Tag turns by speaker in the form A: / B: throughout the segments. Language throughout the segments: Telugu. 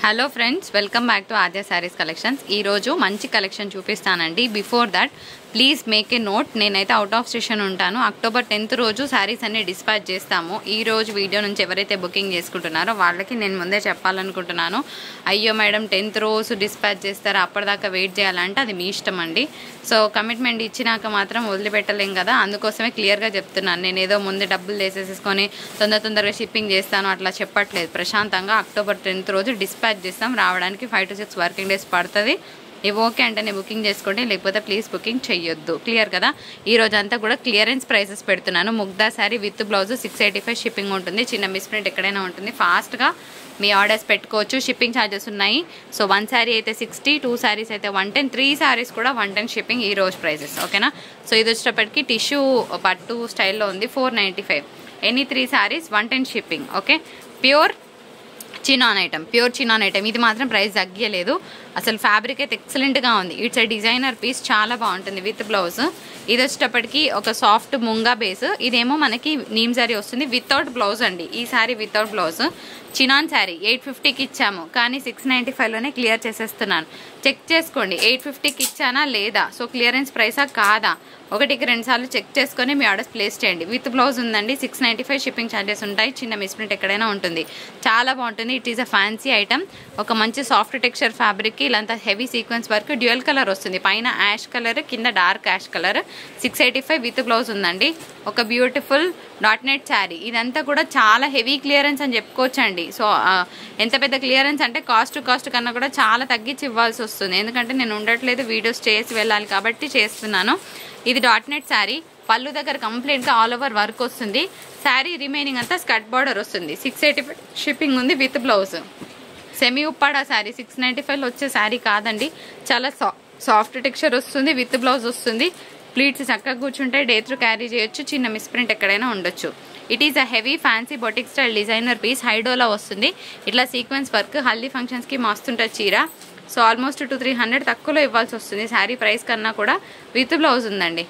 A: hello friends welcome back to Aadya sarees collections ఈరోజు మంచి కలెక్షన్ చూపిస్తానండి before that please make a note నేనైతే అవుట్ ఆఫ్ స్టేషన్ ఉంటాను అక్టోబర్ టెన్త్ రోజు శారీస్ అన్ని డిస్పాచ్ చేస్తాము ఈ రోజు వీడియో నుంచి ఎవరైతే బుకింగ్ చేసుకుంటున్నారో వాళ్ళకి నేను ముందే చెప్పాలనుకుంటున్నాను అయ్యో మేడం టెన్త్ రోజు డిస్పాచ్ చేస్తారా అప్పటిదాకా వెయిట్ చేయాలంటే అది మీ ఇష్టం అండి సో కమిట్మెంట్ ఇచ్చినాక మాత్రం వదిలిపెట్టలేం కదా అందుకోసమే క్లియర్గా చెప్తున్నాను నేను ఏదో ముందే డబ్బులు వేసేసుకొని తొందర తొందరగా షిప్పింగ్ చేస్తాను అట్లా చెప్పట్లేదు ప్రశాంతంగా అక్టోబర్ టెన్త్ రోజు డిస్పాచ్ చేస్తాం రావడానికి five to six working days పడుతుంది ఇవి ఓకే అంటేనే బుకింగ్ చేసుకోండి లేకపోతే ప్లీజ్ బుకింగ్ చెయ్యొద్దు క్లియర్ కదా ఈ రోజు అంతా కూడా క్లియరెన్స్ ప్రైసెస్ పెడుతున్నాను Mugdha saree with blouse six eighty five shipping ఉంటుంది చిన్న మిస్ప్రింట్ ఎక్కడైనా ఉంటుంది ఫాస్ట్గా మీ ఆర్డర్స్ పెట్టుకోవచ్చు షిప్పింగ్ ఛార్జెస్ ఉన్నాయి సో వన్ శారీ అయితే సిక్స్టీ టూ శారీస్ అయితే వన్ టెన్ త్రీ శారీస్ కూడా వన్ టెన్ షిప్పింగ్ ఈ రోజు ప్రైసెస్ ఓకేనా సో ఇది వచ్చేటప్పటికి టిష్యూ పట్టు స్టైల్లో ఉంది four ninety five any three sarees one ten shipping okay pure chinon item pure chinon item ఇది మాత్రం ప్రైస్ తగ్గలేదు అసలు ఫ్యాబ్రిక్ అయితే ఎక్సలెంట్గా ఉంది ఇట్స్ ఎ డిజైనర్ పీస్ చాలా బాగుంటుంది విత్ బ్లౌజ్ ఇది వచ్చేటప్పటికి ఒక సాఫ్ట్ ముంగా బేస్ ఇదేమో మనకి నీమ్ శారీ వస్తుంది వితౌట్ బ్లౌజ్ అండి ఈ saree without blouse chinon saree eight ఫిఫ్టీకి ఇచ్చాము కానీ సిక్స్ నైంటీ ఫైవ్లోనే క్లియర్ చేసేస్తున్నాను చెక్ చేసుకోండి ఎయిట్ ఫిఫ్టీకి ఇచ్చానా లేదా సో క్లియరెన్స్ ప్రైసా కాదా ఒకటికి రెండు సార్లు చెక్ చేసుకొని మీ ఆర్డర్స్ ప్లేస్ చేయండి విత్ బ్లౌజ్ ఉందండి six ninety five shipping charges ఉంటాయి చిన్న మిస్ప్రింట్ ఎక్కడైనా ఉంటుంది చాలా బాగుంటుంది it is a fancy item ఒక మంచి సాఫ్ట్ టెక్స్చర్ ఫ్యాబ్రిక్కి ఇలాంతా heavy sequence work dual colour వస్తుంది పైన యాష్ కలర్ కింద dark ash colour six eighty five with blouse ఉందండి ఒక బ్యూటిఫుల్ డాట్ నెట్ శారీ ఇదంతా కూడా చాలా హెవీ క్లియరెన్స్ అని చెప్పుకోవచ్చండి సో ఎంత పెద్ద క్లియరెన్స్ అంటే కాస్ట్ కాస్ట్ కన్నా కూడా చాలా తగ్గించి ఇవ్వాల్సి వస్తుంది ఎందుకంటే నేను ఉండట్లేదు వీడియోస్ చేసి వెళ్ళాలి కాబట్టి చేస్తున్నాను ఇది డాట్ నెట్ శారీ పళ్ళు దగ్గర కంప్లీట్గా ఆల్ ఓవర్ వర్క్ వస్తుంది శారీ రిమైనింగ్ అంతా స్కర్ట్ బార్డర్ వస్తుంది సిక్స్ ఎయిటీ ఫైవ్ షిప్పింగ్ ఉంది with blouse semi Uppada saree six ninety ఫైవ్లో వచ్చే శారీ కాదండి చాలా సా సాఫ్ట్ టెక్స్చర్ వస్తుంది విత్ బ్లౌజ్ వస్తుంది ప్లీట్స్ చక్కగా కూర్చుంటే డే త్రూ క్యారీ చేయొచ్చు చిన్న మిస్ప్రింట్ ఎక్కడైనా ఉండొచ్చు it is a heavy fancy boutique style designer piece హైడోలా వస్తుంది ఇట్లా సీక్వెన్స్ వర్క్ హల్దీ ఫంక్షన్స్కి మస్తుంటుంది చీర so almost two three hundred తక్కువలో ఇవ్వాల్సి వస్తుంది శారీ ప్రైస్ కన్నా కూడా విత్ బ్లౌజ్ ఉందండి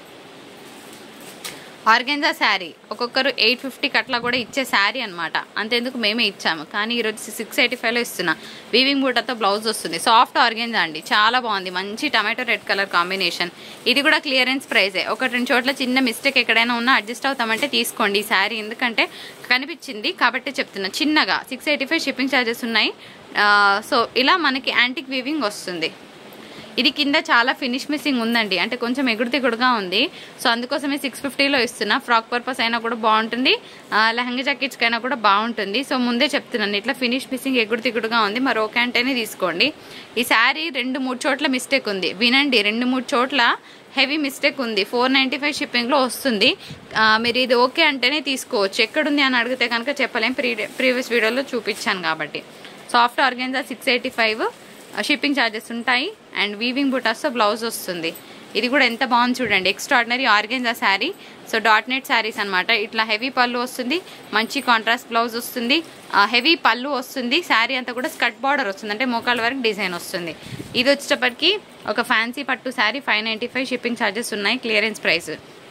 A: ఆర్గెన్జా శారీ ఒక్కొక్కరు ఎయిట్ ఫిఫ్టీకి అట్లా కూడా ఇచ్చే శారీ అనమాట అంతెందుకు మేమే ఇచ్చాము కానీ ఈరోజు సిక్స్ ఎయిటీ ఫైవ్లో ఇస్తున్నా వీవింగ్ బూటతో బ్లౌజ్ వస్తుంది సాఫ్ట్ ఆర్గెన్జా అండి చాలా బాగుంది మంచి టమాటో రెడ్ కలర్ కాంబినేషన్ ఇది కూడా క్లియరెన్స్ ప్రైజే ఒక రెండు చోట్ల చిన్న మిస్టేక్ ఎక్కడైనా ఉన్నా అడ్జస్ట్ అవుతామంటే తీసుకోండి ఈ శారీ ఎందుకంటే కనిపించింది కాబట్టి చెప్తున్నా చిన్నగా six eighty five shipping charges ఉన్నాయి సో ఇలా మనకి యాంటిక్ వీవింగ్ వస్తుంది ఇది కింద చాలా ఫినిష్ మిస్సింగ్ ఉందండి అంటే కొంచెం ఎగుడు దిగుడుగా ఉంది సో అందుకోసమే సిక్స్ ఫిఫ్టీలో ఇస్తున్నా ఫ్రాక్ పర్పస్ అయినా కూడా బాగుంటుంది లెహంగా జాకెట్స్కి అయినా కూడా బాగుంటుంది సో ముందే చెప్తున్నాను ఇట్లా ఫినిష్ మిస్సింగ్ ఎగుడు దిగుడుగా ఉంది మరి ఓకే అంటేనే తీసుకోండి ఈ శారీ రెండు మూడు చోట్ల మిస్టేక్ ఉంది వినండి రెండు మూడు చోట్ల హెవీ మిస్టేక్ ఉంది ఫోర్ నైంటీ ఫైవ్ షిప్పింగ్లో వస్తుంది మీరు ఇది ఓకే అంటేనే తీసుకోవచ్చు ఎక్కడుంది అని అడిగితే కనుక చెప్పలేం ప్రీ ప్రీవియస్ వీడియోలో చూపించాను కాబట్టి soft organza six eighty five shipping charges ఉంటాయి అండ్ వీవింగ్ బుటాస్తో బ్లౌజ్ వస్తుంది ఇది కూడా ఎంత బాగుంది చూడండి extraordinary organza saree so dot net sarees అనమాట ఇట్లా హెవీ పళ్ళు వస్తుంది మంచి కాంట్రాస్ట్ బ్లౌజ్ వస్తుంది హెవీ పళ్ళు వస్తుంది శారీ అంతా కూడా స్కట్ బార్డర్ వస్తుంది అంటే మోకాల వరకు డిజైన్ వస్తుంది ఇది వచ్చేటప్పటికి ఒక ఫ్యాన్సీ పట్టు saree five ninety five shipping charges ఉన్నాయి క్లియరెన్స్ ప్రైస్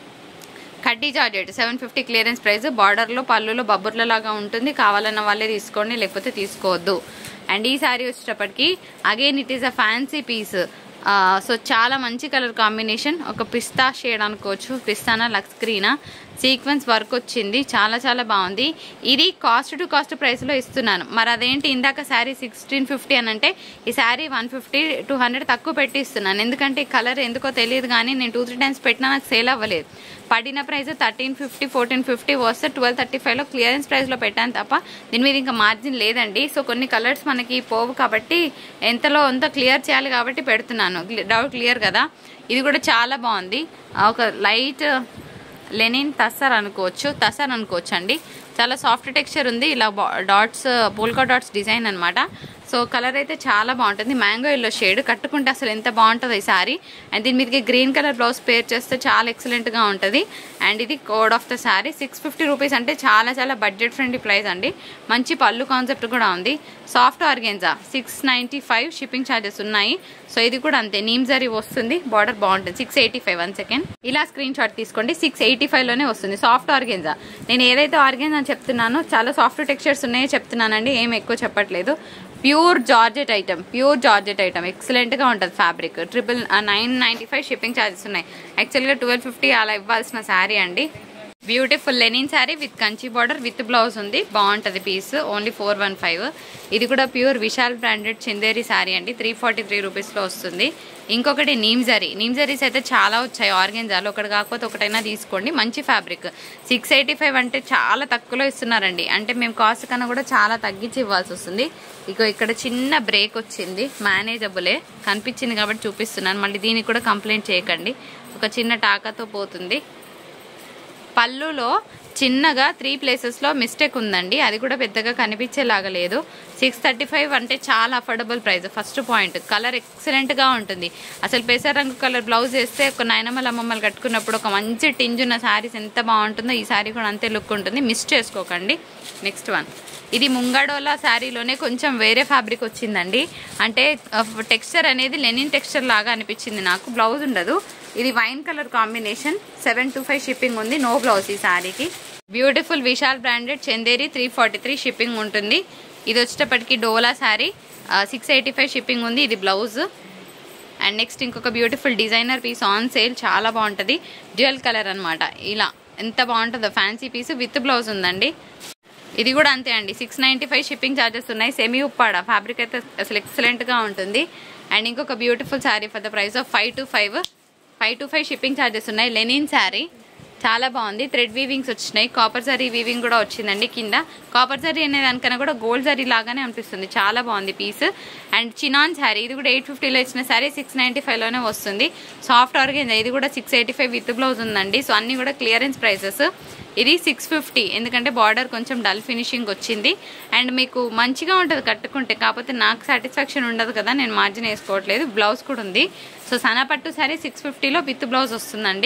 A: కడ్డీ georgette seven fifty clearance price బార్డర్లో పళ్ళులో బబ్బుర్లలాగా ఉంటుంది కావాలన్న వాళ్ళే తీసుకోండి లేకపోతే తీసుకోవద్దు అండ్ ఈ శారీ వచ్చేటప్పటికి again it is a fancy piece so చాలా మంచి కలర్ కాంబినేషన్ ఒక పిస్తా షేడ్ అనుకోవచ్చు పిస్తానా లక్స్ గ్రీనా సీక్వెన్స్ వర్క్ వచ్చింది చాలా చాలా బాగుంది ఇది కాస్ట్ టు కాస్ట్ ప్రైస్లో ఇస్తున్నాను మరి అదేంటి ఇందాక శారీ సిక్స్టీన్ ఫిఫ్టీ అని అంటే ఈ saree one fifty two hundred తక్కువ పెట్టి ఇస్తున్నాను ఎందుకంటే ఈ కలర్ ఎందుకో తెలియదు కానీ నేను టూ త్రీ టైమ్స్ పెట్టినా నాకు సేల్ అవ్వలేదు పడిన price thirteen fifty fourteen fifty వస్తే ట్వెల్వ్ థర్టీ ఫైవ్లో క్లియరెన్స్ ప్రైస్లో పెట్టాను తప్ప దీని మీద ఇంకా మార్జిన్ లేదండి సో కొన్ని కలర్స్ మనకి పోవు కాబట్టి ఎంతలో అంత క్లియర్ చేయాలి కాబట్టి పెడుతున్నాను డౌట్ క్లియర్ కదా ఇది కూడా చాలా బాగుంది ఒక లైట్ లెనిన్ తసర్ అనుకోవచ్చు తసర్ అనుకోవచ్చు అండి చాలా సాఫ్ట్ టెక్స్చర్ ఉంది ఇలా డాట్స్ పోల్కా డాట్స్ డిజైన్ అనమాట సో కలర్ అయితే చాలా బాగుంటుంది మ్యాంగో ఎల్లో షేడ్ కట్టుకుంటే అసలు ఎంత బాగుంటుంది ఈ సారీ అండ్ దీని మీదకి గ్రీన్ కలర్ బ్లౌజ్ పేర్ చేస్తే చాలా ఎక్సలెంట్గా ఉంటుంది అండ్ ఇది code of the saree six fifty rupees అంటే చాలా చాలా బడ్జెట్ ఫ్రెండ్లీ ప్రైస్ అండి మంచి పళ్ళు కాన్సెప్ట్ కూడా ఉంది soft organza six ninety five shipping charges ఉన్నాయి సో ఇది కూడా అంతే నీమ్ జరీ వస్తుంది బార్డర్ బాగుంటుంది six eighty five one second ఇలా స్క్రీన్ షాట్ తీసుకోండి సిక్స్ ఎయిటీ ఫైవ్లోనే వస్తుంది సాఫ్ట్ ఆర్గెన్జా నేను ఏదైతే ఆర్గెన్జా చెప్తున్నానో చాలా సాఫ్ట్ టెక్స్చర్స్ ఉన్నాయో చెప్తున్నానండి ఏం ఎక్కువ చెప్పట్లేదు pure georgette item pure georgette item ఎక్సలెంట్గా ఉంటుంది fabric triple nine ninety five shipping charges ఉన్నాయి యాక్చువల్గా ట్వెల్వ్ ఫిఫ్టీ అలా ఇవ్వాల్సిన శారీ అండి beautiful linen saree with Kanchi border with blouse ఉంది బాగుంటుంది piece only four one five ఇది కూడా ప్యూర్ విశాల్ బ్రాండెడ్ చందేరి శారీ అండి త్రీ ఫార్టీ త్రీ రూపీస్లో వస్తుంది ఇంకొకటి నీమ్ జరీ నీమ్ జరీస్ అయితే చాలా వచ్చాయి ఆర్గెన్జాలు ఒకటి కాకపోతే ఒకటైనా తీసుకోండి మంచి ఫ్యాబ్రిక్ సిక్స్ ఎయిటీ ఫైవ్ అంటే చాలా తక్కువలో ఇస్తున్నారండి అంటే మేము కాస్ట్ కన్నా కూడా చాలా తగ్గించి ఇవ్వాల్సి వస్తుంది ఇక ఇక్కడ చిన్న బ్రేక్ వచ్చింది మేనేజబులే కనిపించింది కాబట్టి చూపిస్తున్నాను మళ్ళీ దీనికి కూడా కంప్లైంట్ చేయకండి ఒక చిన్న టాకాతో పోతుంది పళ్ళులో చిన్నగా త్రీ ప్లేసెస్లో మిస్టేక్ ఉందండి అది కూడా పెద్దగా కనిపించేలాగా లేదు సిక్స్ థర్టీ ఫైవ్ అంటే చాలా affordable price first point colour ఎక్సలెంట్గా ఉంటుంది అసలు పెసర రంగు కలర్ బ్లౌజ్ వేస్తే ఒక నాయనమ్మల అమ్మమ్మలు కట్టుకున్నప్పుడు ఒక మంచి టింజ్ ఉన్న శారీస్ ఎంత బాగుంటుందో ఈ శారీ కూడా అంతే లుక్ ఉంటుంది మిస్ చేసుకోకండి నెక్స్ట్ వన్ ఇది ముంగాడోలా శారీలోనే కొంచెం వేరే ఫ్యాబ్రిక్ వచ్చిందండి అంటే టెక్స్చర్ అనేది లెనిన్ టెక్స్చర్ లాగా అనిపించింది నాకు బ్లౌజ్ ఉండదు ఇది wine colour combination seven two five shipping ఉంది నో బ్లౌజ్ ఈ శారీకి beautiful Vishal branded Chanderi three forty three shipping ఉంటుంది ఇది వచ్చేటప్పటికి Dola saree six eighty five shipping ఉంది ఇది బ్లౌజ్ అండ్ నెక్స్ట్ ఇంకొక beautiful designer piece on sale చాలా బాగుంటుంది డ్యూయల్ కలర్ అనమాట ఇలా ఎంత బాగుంటుందో ఫ్యాన్సీ పీస్ విత్ బ్లౌజ్ ఉందండి ఇది కూడా అంతే అండి six ninety five shipping charges ఉన్నాయి సెమీ ఉప్పాడ ఫ్యాబ్రిక్ అయితే అసలు ఎక్సలెంట్గా ఉంటుంది అండ్ ఇంకొక beautiful sari for the price of five two five five two five shipping charges ఉన్నాయి లెనిన్ శారీ చాలా బాగుంది థ్రెడ్ వీవింగ్స్ వచ్చినాయి కాపర్ జరీ వీవింగ్ కూడా వచ్చిందండి కింద కాపర్ జరీ అనే దానికన్నా కూడా గోల్డ్ జరీ లాగానే అనిపిస్తుంది చాలా బాగుంది పీస్ అండ్ చినాన్ శారీ ఇది కూడా ఎయిట్ ఫిఫ్టీలో ఇచ్చిన శారీ సిక్స్ నైంటీ ఫైవ్లోనే వస్తుంది సాఫ్ట్ ఆర్గెంజ్ ఇది కూడా six eighty five with blouse ఉందండి సో అన్ని కూడా క్లియరెన్స్ ప్రైసెస్ ఇది సిక్స్ ఫిఫ్టీ ఎందుకంటే బార్డర్ కొంచెం డల్ ఫినిషింగ్ వచ్చింది అండ్ మీకు మంచిగా ఉంటుంది కట్టుకుంటే కాకపోతే నాకు సాటిస్ఫాక్షన్ ఉండదు కదా నేను మార్జిన్ వేసుకోవట్లేదు బ్లౌజ్ కూడా ఉంది సో సనపట్టు శారీ సిక్స్ ఫిఫ్టీలో విత్ బ్లౌజ్ వస్తుందండి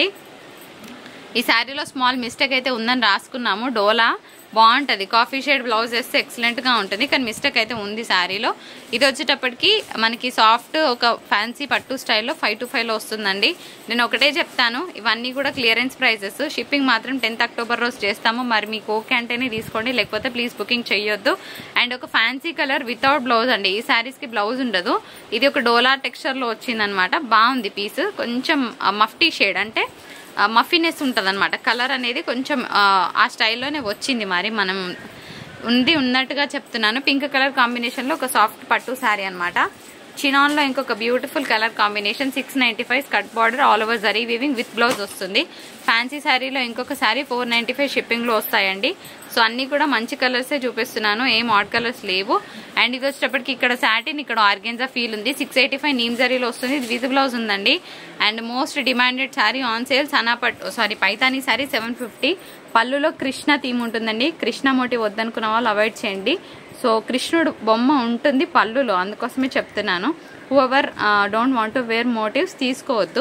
A: ఈ శారీలో స్మాల్ మిస్టేక్ అయితే ఉందని రాసుకున్నాము డోలా బాగుంటుంది కాఫీ షేడ్ బ్లౌజ్ వేస్తే ఎక్సలెంట్గా ఉంటుంది కానీ మిస్టేక్ అయితే ఉంది శారీలో ఇది వచ్చేటప్పటికి మనకి సాఫ్ట్ ఒక ఫ్యాన్సీ పట్టు స్టైల్లో ఫైవ్ టు ఫైవ్లో వస్తుందండి నేను ఒకటే చెప్తాను ఇవన్నీ కూడా క్లియరెన్స్ ప్రైజెస్ షిప్పింగ్ మాత్రం టెన్త్ అక్టోబర్ రోజు చేస్తాము మరి మీకు ఓకే అంటేనే తీసుకోండి లేకపోతే ప్లీజ్ బుకింగ్ చేయొద్దు అండ్ ఒక ఫ్యాన్సీ కలర్ వితౌట్ బ్లౌజ్ అండి ఈ శారీస్కి బ్లౌజ్ ఉండదు ఇది ఒక డోలా టెక్స్చర్లో వచ్చిందనమాట బాగుంది పీస్ కొంచెం మఫ్టీ షేడ్ అంటే మఫినెస్ ఉంటుంది అనమాట కలర్ అనేది కొంచెం ఆ స్టైల్లోనే వచ్చింది మరి మనం ఉంది ఉన్నట్టుగా చెప్తున్నాను పింక్ కలర్ కాంబినేషన్లో ఒక సాఫ్ట్ పట్టు శారీ అనమాట చినాన్లో ఇంకొక beautiful colour combination six ninety five skirt border all over జరీ వీవింగ్ విత్ బ్లౌజ్ వస్తుంది ఫ్యాన్సీ శారీలో ఇంకొక శారీ ఫోర్ నైంటీ ఫైవ్ షిప్పింగ్లో వస్తాయండి సో అన్నీ కూడా మంచి కలర్సే చూపిస్తున్నాను ఏం ఆడ్ కలర్స్ లేవు అండ్ ఇది వచ్చేటప్పటికి ఇక్కడ సాటిన్ ఇక్కడ ఆర్గెన్జా ఫీల్ ఉంది సిక్స్ ఎయిటీ ఫైవ్ నీమ్ జరీలో వస్తుంది ఇది విత్ బ్లౌజ్ ఉందండి and most demanded saree on sale సనాపట్ సారీ పైతానీ శారీ సెవెన్ ఫిఫ్టీ పళ్ళులో కృష్ణ థీమ్ ఉంటుందండి కృష్ణ మోటి వద్దనుకున్న వాళ్ళు అవాయిడ్ చేయండి సో కృష్ణుడు బొమ్మ ఉంటుంది పళ్ళులో అందుకోసమే చెప్తున్నాను whoever don't want to wear motifs తీసుకోవద్దు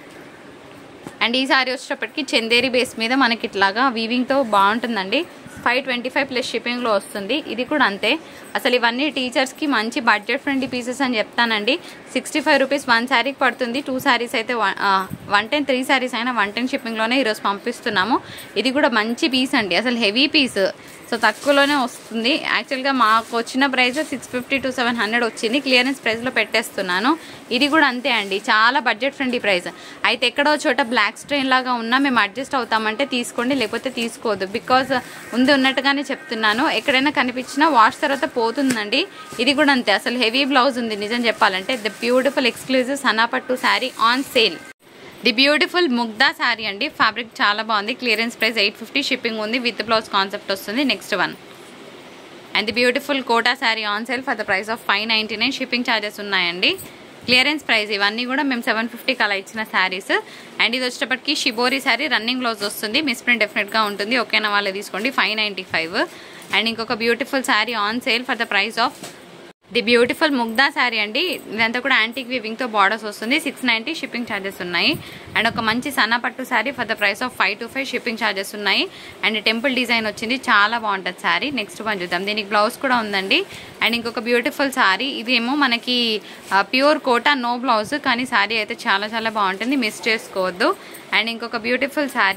A: అండ్ ఈ సారీ వచ్చేటప్పటికి చందేరి బేస్ మీద మనకి ఇట్లాగా వీవింగ్తో బాగుంటుందండి ఫైవ్ ట్వంటీ ఫైవ్ ప్లస్ షిప్పింగ్లో వస్తుంది ఇది కూడా అంతే అసలు ఇవన్నీ టీచర్స్కి మంచి బడ్జెట్ ఫ్రెండ్లీ పీసెస్ అని చెప్తానండి సిక్స్టీ ఫైవ్ రూపీస్ వన్ శారీకి పడుతుంది టూ శారీస్ అయితే వన్ టెన్ త్రీ శారీస్ అయినా వన్ టెన్ షిప్పింగ్లోనే ఈరోజు పంపిస్తున్నాము ఇది కూడా మంచి పీస్ అండి అసలు హెవీ పీస్ సో తక్కువలోనే వస్తుంది యాక్చువల్గా మాకు వచ్చిన price six fifty to seven hundred వచ్చింది క్లియరెన్స్ ప్రైస్లో పెట్టేస్తున్నాను ఇది కూడా అంతే అండి చాలా బడ్జెట్ ఫ్రెండ్లీ ప్రైస్ అయితే ఎక్కడో చోట బ్లాక్ స్ట్రెయిన్ లాగా ఉన్నా మేము అడ్జస్ట్ అవుతామంటే తీసుకోండి లేకపోతే తీసుకోవద్దు బికాజ్ ఉంది ఉన్నట్టుగానే చెప్తున్నాను ఎక్కడైనా కనిపించినా వాష్ తర్వాత పోతుందండి ఇది కూడా అంతే అసలు హెవీ బ్లౌజ్ ఉంది నిజం చెప్పాలంటే ద బ్యూటిఫుల్ ఎక్స్క్లూజివ్ సనాపట్టు saree on sale the beautiful Mugdha saree అండి ఫ్యాబ్రిక్ చాలా బాగుంది clearance price eight fifty shipping ఉంది విత్ బ్లౌజ్ కాన్సెప్ట్ వస్తుంది next one and the beautiful Kota saree on sale for the price of five ninety nine shipping charges ఉన్నాయండి క్లియరెన్స్ ప్రైస్ ఇవన్నీ కూడా మేము సెవెన్ ఫిఫ్టీకి అలా ఇచ్చిన శారీస్ అండ్ ఇది వచ్చేటప్పటికి షిబోరి శారీ రన్నింగ్ బ్లౌజ్ వస్తుంది మిస్ ప్రింట్ డెఫినెట్గా ఉంటుంది ఓకేనా వాళ్ళే తీసుకోండి ఫైవ్ నైంటీ ఫైవ్ అండ్ ఇంకొక beautiful saree on sale for the price of the beautiful Mugdha saree అండి ఇదంతా కూడా యాంటిక్ వివింగ్తో బార్డర్స్ వస్తుంది సిక్స్ నైంటీ షిప్పింగ్ ఛార్జెస్ ఉన్నాయి అండ్ ఒక మంచి సన్నపట్టు saree for the price of five two five shipping charges ఉన్నాయి అండ్ టెంపుల్ డిజైన్ వచ్చింది చాలా బాగుంటుంది శారీ నెక్స్ట్ వన్ చూద్దాం దీనికి బ్లౌజ్ కూడా ఉందండి అండ్ ఇంకొక బ్యూటిఫుల్ శారీ ఇదేమో మనకి ప్యూర్ కోటా నో బ్లౌజ్ కానీ శారీ అయితే చాలా చాలా బాగుంటుంది మిస్ చేసుకోవద్దు అండ్ ఇంకొక beautiful sari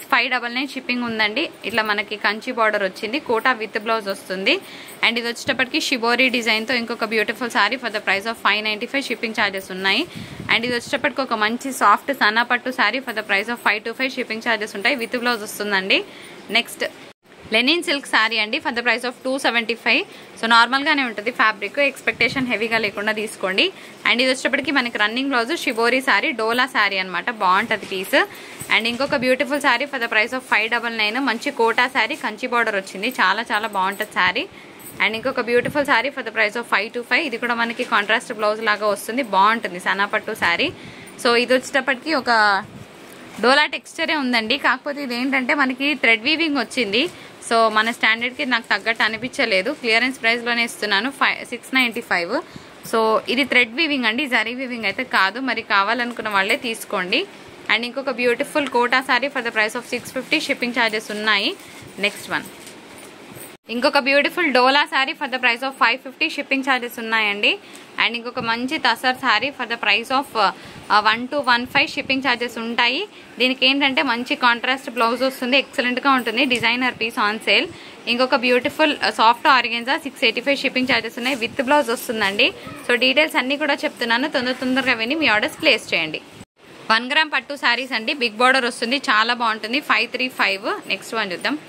A: five double nine shipping ఉందండి ఇట్లా మనకి కంచి బార్డర్ వచ్చింది కోటా విత్ బ్లౌజ్ వస్తుంది అండ్ ఇది వచ్చేటప్పటికి షిబోరీ డిజైన్తో ఇంకొక beautiful sari for the price of five ninety five shipping charges ఉన్నాయి అండ్ ఇది వచ్చేటప్పటికి ఒక మంచి సాఫ్ట్ సన్నా పట్టు sari for the price of five two five shipping charges ఉంటాయి విత్ బ్లౌజ్ వస్తుందండి నెక్స్ట్ లెనిన్ సిల్క్ సారీ అండి for the price of two seventy five so నార్మల్గానే ఉంటుంది ఫ్యాబ్రిక్ ఎక్స్పెక్టేషన్ హెవీగా లేకుండా తీసుకోండి అండ్ ఇది వచ్చేటప్పటికి మనకి running blouse shibori sari dola sari అనమాట బాగుంటుంది పీస్ అండ్ ఇంకొక beautiful sari for the price of five double nine మంచి కోటా సారీ కంచి బార్డర్ వచ్చింది చాలా చాలా బాగుంటుంది సారీ అండ్ ఇంకొక beautiful sari for the price of five two five ఇది కూడా మనకి కాంట్రాస్ట్ బ్లౌజ్ లాగా వస్తుంది బాగుంటుంది సనాపట్టు సారీ సో ఇది వచ్చేటప్పటికి ఒక డోలా టెక్స్చరే ఉందండి కాకపోతే ఇది ఏంటంటే మనకి థ్రెడ్ వీవింగ్ వచ్చింది సో మన స్టాండర్డ్కి నాకు తగ్గట్టు అనిపించలేదు క్లియరెన్స్ ప్రైస్లోనే ఇస్తున్నాను five six ninety five so ఇది థ్రెడ్ వీవింగ్ అండి జరీ వీవింగ్ అయితే కాదు మరి కావాలనుకున్న వాళ్ళే తీసుకోండి అండ్ ఇంకొక beautiful Kota sari for the price of six fifty shipping charges ఉన్నాయి నెక్స్ట్ వన్ ఇంకొక beautiful dola sari for the price of five fifty shipping charges ఉన్నాయండి అండ్ ఇంకొక మంచి tussar sari for the price of one two one five shipping charges ఉంటాయి దీనికి ఏంటంటే మంచి కాంట్రాస్ట్ బ్లౌజ్ వస్తుంది ఎక్సలెంట్గా ఉంటుంది డిజైనర్ పీస్ ఆన్ సేల్ ఇంకొక beautiful soft organza six eighty five shipping charges with with blouse వస్తుందండి సో డీటెయిల్స్ అన్ని కూడా చెప్తున్నాను తొందర తొందరగా విని మీ ఆర్డర్స్ ప్లేస్ చేయండి వన్ గ్రామ్ పట్టు శారీస్ అండి బిగ్ బార్డర్ వస్తుంది చాలా బాగుంటుంది five three five next one చూద్దాం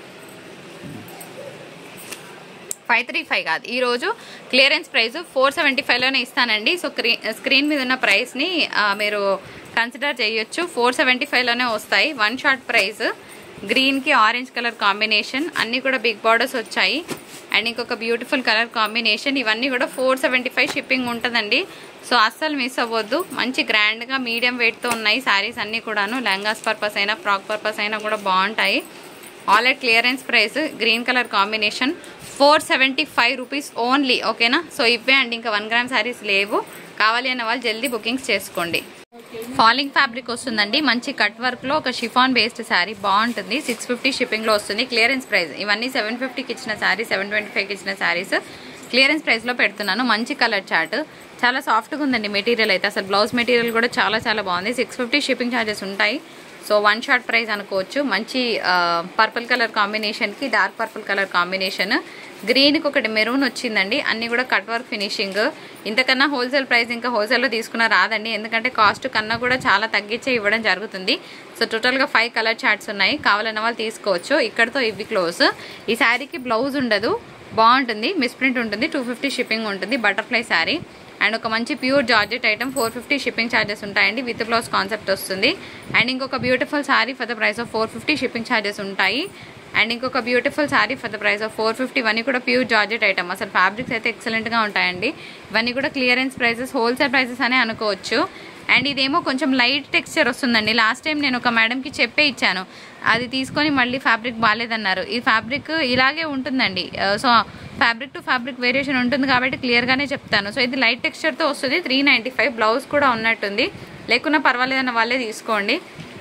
A: ఫైవ్ త్రీ ఫైవ్ కాదు ఈరోజు క్లియరెన్స్ ప్రైస్ ఫోర్ సెవెంటీ ఫైవ్లోనే ఇస్తానండి సో స్క్రీన్ మీద ఉన్న ప్రైస్ని మీరు కన్సిడర్ చేయొచ్చు ఫోర్ సెవెంటీ ఫైవ్లోనే వస్తాయి వన్ షార్ట్ ప్రైస్ గ్రీన్కి ఆరెంజ్ కలర్ కాంబినేషన్ అన్నీ కూడా బిగ్ బార్డర్స్ వచ్చాయి అండ్ ఇంకొక బ్యూటిఫుల్ కలర్ కాంబినేషన్ ఇవన్నీ కూడా ఫోర్ సెవెంటీ ఫైవ్ షిప్పింగ్ ఉంటుందండి సో అస్సలు మిస్ అవ్వద్దు మంచి గ్రాండ్గా మీడియం వెయిట్తో ఉన్నాయి శారీస్ అన్నీ కూడాను లెహంగాస్ పర్పస్ అయినా ఫ్రాక్ పర్పస్ అయినా కూడా బాగుంటాయి all at clearance price green colour combination four seventy five rupees only ఓకేనా సో ఇవే అండి ఇంకా వన్ గ్రామ్ శారీస్ లేవు కావాలి అన్న వాళ్ళు జల్దీ బుకింగ్స్ చేసుకోండి ఫాలింగ్ ఫ్యాబ్రిక్ వస్తుందండి మంచి కట్ వర్క్లో ఒక షిఫాన్ బేస్డ్ శారీ బాగుంటుంది సిక్స్ ఫిఫ్టీ షిప్పింగ్లో వస్తుంది క్లియరెన్స్ ప్రైస్ ఇవన్నీ సెవెన్ ఫిఫ్టీకి ఇచ్చిన శారీ సెవెన్ ట్వంటీ ఫైవ్కి ఇచ్చిన శారీస్ క్లియరెన్స్ ప్రైస్లో పెడుతున్నాను మంచి కలర్ చార్ట్ చాలా సాఫ్ట్గా ఉందండి మెటీరియల్ అయితే అసలు బ్లౌజ్ మెటీరియల్ కూడా చాలా చాలా బాగుంది సిక్స్ ఫిఫ్టీ షిప్పింగ్ ఛార్జెస్ ఉంటాయి సో వన్ షార్ట్ ప్రైస్ అనుకోవచ్చు మంచి పర్పుల్ కలర్ కాంబినేషన్కి డార్క్ పర్పుల్ కలర్ కాంబినేషన్ గ్రీన్కి ఒకటి మెరూన్ వచ్చిందండి అన్నీ కూడా కట్ వర్క్ ఫినిషింగ్ ఇంతకన్నా హోల్సేల్ ప్రైస్ ఇంకా హోల్సేల్లో తీసుకున్న రాదండి ఎందుకంటే కాస్ట్ కన్నా కూడా చాలా తగ్గించే ఇవ్వడం జరుగుతుంది సో టోటల్గా ఫైవ్ కలర్ చార్ట్స్ ఉన్నాయి కావాలన్న వాళ్ళు తీసుకోవచ్చు ఇక్కడతో ఇవి క్లోజ్ ఈ శారీకి బ్లౌజ్ ఉండదు బాగుంటుంది మిస్ప్రింట్ ఉంటుంది టూ ఫిఫ్టీ షిప్పింగ్ ఉంటుంది బటర్ఫ్లై శారీ అండ్ ఒక మంచి pure georgette item four fifty shipping charges ఉంటాయండి విత్ బ్లౌజ్ కాన్సెప్ట్ వస్తుంది అండ్ ఇంకొక beautiful sari for the price of four fifty shipping charges ఉంటాయి అండ్ ఇంకొక beautiful sari for the price of four fifty ఇవన్నీ కూడా ప్యూర్ జార్జెట్ ఐటమ్ అసలు ఫ్యాబ్రిక్స్ అయితే ఎక్సలెంట్గా ఉంటాయండి ఇవన్నీ కూడా క్లియరెన్స్ ప్రైసెస్ హోల్సేల్ ప్రైసెస్ అనే అనుకోవచ్చు అండ్ ఇదేమో కొంచెం లైట్ టెక్స్చర్ వస్తుందండి లాస్ట్ టైం నేను ఒక మేడంకి చెప్పే ఇచ్చాను అది తీసుకొని మళ్ళీ ఫ్యాబ్రిక్ బాగాలేదన్నారు ఈ ఫ్యాబ్రిక్ ఇలాగే ఉంటుందండి so fabric to fabric variation ఉంటుంది కాబట్టి క్లియర్గానే చెప్తాను సో ఇది లైట్ టెక్స్చర్తో వస్తుంది త్రీ నైంటీ ఫైవ్ బ్లౌజ్ కూడా ఉన్నట్టుంది లేకున్నా పర్వాలేదన్న వాళ్ళే తీసుకోండి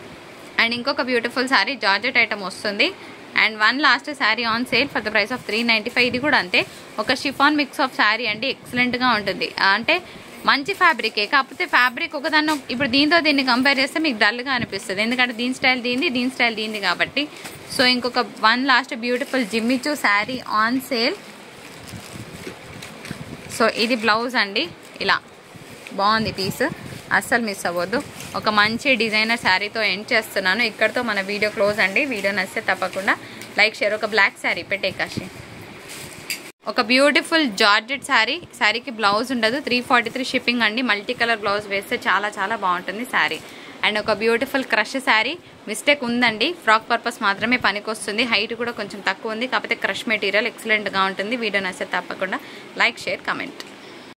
A: అండ్ ఇంకొక బ్యూటిఫుల్ శారీ జార్జెట్ ఐటమ్ వస్తుంది and one last sari on sale for the price of three ninety five ఇది కూడా అంతే ఒక షిఫాన్ మిక్స్ ఆఫ్ శారీ అండి ఎక్సలెంట్గా ఉంటుంది అంటే మంచి ఫ్యాబ్రికే కాకపోతే ఫ్యాబ్రిక్ ఒకదాన్ని ఇప్పుడు దీంతో దీన్ని కంపేర్ చేస్తే మీకు డల్గా అనిపిస్తుంది ఎందుకంటే దీని స్టైల్ దీనిది దీని స్టైల్ దీనిది కాబట్టి సో ఇంకొక one last beautiful Jimmy Choo sari on sale so ఇది బ్లౌజ్ అండి ఇలా బాగుంది పీస్ అస్సలు మిస్ అవ్వద్దు ఒక మంచి డిజైనర్ శారీతో ఎండ్ చేస్తున్నాను ఇక్కడతో మన వీడియో క్లోజ్ అండి వీడియో నచ్చితే తప్పకుండా లైక్ షేర్ ఒక బ్లాక్ శారీ పెట్టే కాశీ ఒక బ్యూటిఫుల్ జార్జెట్ శారీ శారీకి బ్లౌజ్ ఉండదు త్రీ ఫార్టీ త్రీ షిప్పింగ్ అండి మల్టీ కలర్ బ్లౌజ్ వేస్తే చాలా చాలా బాగుంటుంది శారీ అండ్ ఒక బ్యూటిఫుల్ క్రష్ శారీ మిస్టేక్ ఉందండి ఫ్రాక్ పర్పస్ మాత్రమే పనికొస్తుంది హైట్ కూడా కొంచెం తక్కువ ఉంది కాకపోతే క్రష్ మెటీరియల్ ఎక్సలెంట్గా ఉంటుంది వీడియో నచ్చితే తప్పకుండా లైక్ షేర్ కమెంట్